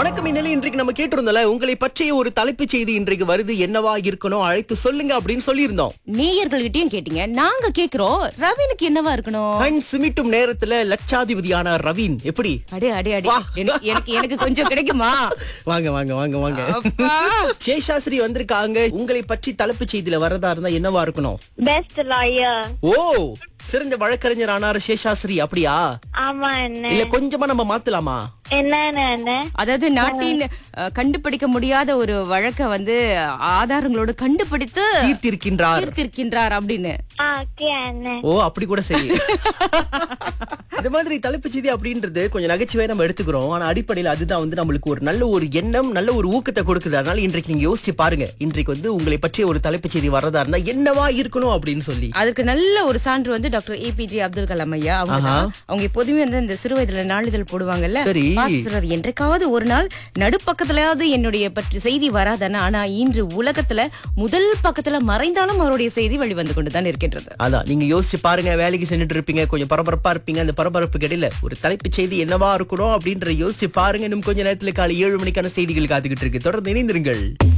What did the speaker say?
வணக்கம் இந்நிலை இன்றைக்கு நம்ம கேட்டிருந்தோம்ல உங்களை பற்றிய ஒரு தலைப்புச் செய்தி இன்றைக்கு வருது என்னவா இருக்கணும் அழைத்து சொல்லுங்க அப்படின்னு சொல்லியிருந்தோம் நேயர்கள்கிட்டயும் கேட்டீங்க நாங்க கேக்குறோம் ரவினுக்கு என்னவா இருக்கணும் கண் சிமிட்டும் நேரத்துல லட்சாதிபதியான ரவீன் எப்படி அடே அடே அடே வா. எனக்கு எனக்கு- எனக்கு கொஞ்சம் கிடைக்குமா வாங்க வாங்க வாங்க வாங்க அப்பா. சேஷாஸ்ரீ வந்திருக்காங்க உங்களை பற்றி தலைப்புச் செய்தியில வரதா இருந்தா என்னவா இருக்கணும் பெஸ்ட் லாயர் ஓ சிறந்த வழக்கறிஞர் ஆனார் சேஷாஸ்ரீ அப்படியா ஆமா என்ன இல்ல கொஞ்சமா நம்ம மாத்தலாமா என்னன்னு என்ன அதாவது நாட்டின் அஹ், கண்டுபிடிக்க முடியாத ஒரு வழக்க வந்து ஆதாரங்களோடு கண்டுபிடித்து தீர்த்திருக்கின்றார் தீர்த்திருக்கின்றார் அப்படின்னு ஓகே என்ன ஓ அப்படி கூட சரி இந்த மாதிரி தலைப்புச் செய்தி அப்படின்றது கொஞ்சம் நகைச்சுவை நம்ம எடுத்துக்கிறோம் ஆனா அடிப்படையில் அதுதான் வந்து நம்மளுக்கு ஒரு நல்ல ஒரு எண்ணம் நல்ல ஒரு ஊக்கத்தை கொடுக்குது அதனால இன்றைக்கு நீங்க யோசிச்சு பாருங்க இன்றைக்கு வந்து உங்களை பற்றிய ஒரு தலைப்புச் செய்தி வரதா இருந்தா என்னவா இருக்கணும் அப்படின்னு சொல்லி அதுக்கு நல்ல ஒரு சான்று வந்து டாக்டர் ஏபிஜே அப்துல் கலாம் ஐயா அவங்க தான். அவங்க எப்போதுமே வந்து இந்த சிறு வயதுல நாளிதழ் போடுவாங்கல்ல சரி. பார்த்து சொல்றாரு என்றைக்காவது ஒரு நாள் நடுப்பக்கத்துலயாவது என்னுடைய பற்றி செய்தி வராதானே ஆனா இன்று உலகத்துல முதல் பக்கத்துல மறைந்தாலும் அவருடைய செய்தி வெளிவந்து கொண்டுதான் இருக்கின்றது அதான் நீங்க யோசிச்சு பாருங்க வேலைக்கு சென்றுட்டு இருப்பீங்க கொஞ்சம் பரபரப்பா இருப்பீங்க அந்த பரபரப்புக்கு இடையில ஒரு தலைப்புச் செய்தி என்னவா இருக்கணும் அப்படின்ற யோசிச்சு பாருங்க இன்னும் கொஞ்ச நேரத்துல காலை ஏழு மணிக்கான செய்திகள் காத்துக்கிட்டு இருக்கு தொடர்ந்து இணைந்திருங்கள்